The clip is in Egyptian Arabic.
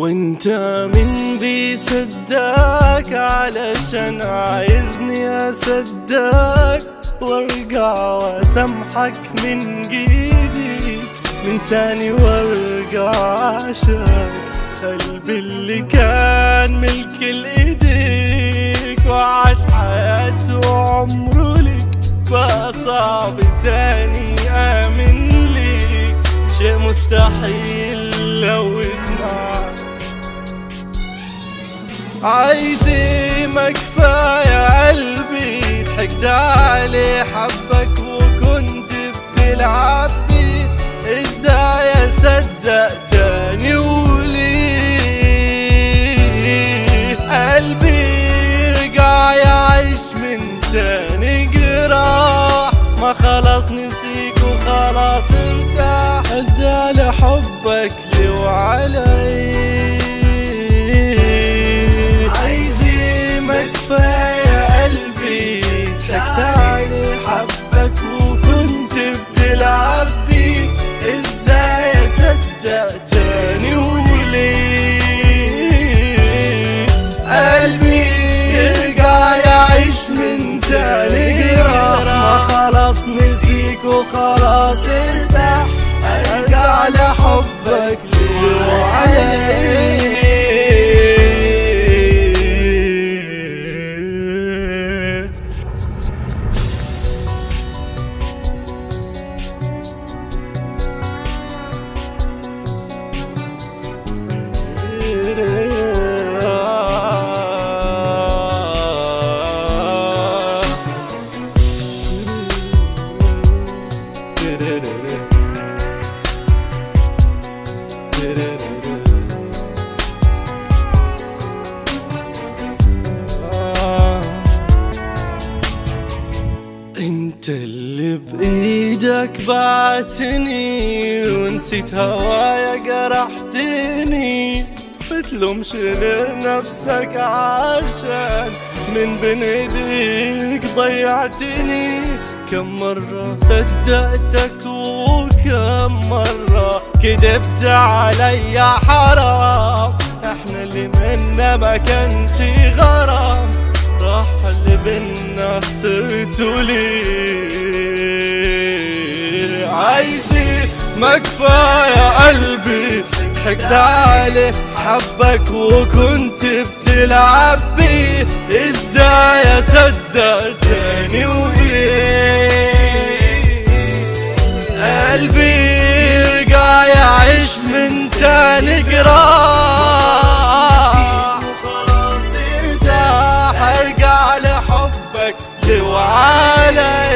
وانت من بيصدق علشان عايزني اصدق وارجع واسامحك من جديد من تاني وارجع عشان قلبي اللي كان ملك لايديك وعاش حياته وعمره ليك بقى صعب تاني امن ليك شيء مستحيل لو اسمع عايزي ما كفاية قلبي ضحكت عليه حبك وكنت بتلعب بيه ازاي اصدق تاني وليه قلبي يرجع يعيش من تاني جراح ما خلاص نسيك وخلاص ارتاح ارجع لحبك لي وعلي عايزي ما كفاية قلبي ضحكت عليه حبك وكنت بتلعب بيه ازاي اصدق تاني وليه قلبي يرجع يعيش من تاني جراح ما خلاص نسيك وخلاص ارتاح ارجع لحبك ليه وعليه انت اللي بايدك بعتني ونسيت هوايا جرحتني بتلومش غير نفسك عشان من بين ايديك ضيعتني كم مرة صدقتك وكم مرة كدبت عليا حرام احنا اللي منا ما كانش غرام راح اللي بينا خسرته ليه عايزي ما كفاية قلبي ضحكت عليه حبك وكنت بتلعب بيه ازاي اصدق تاني وليه قلبي يرجع يعيش من تاني جراح وخلاص ارتاح ارجع لحبك لوعلي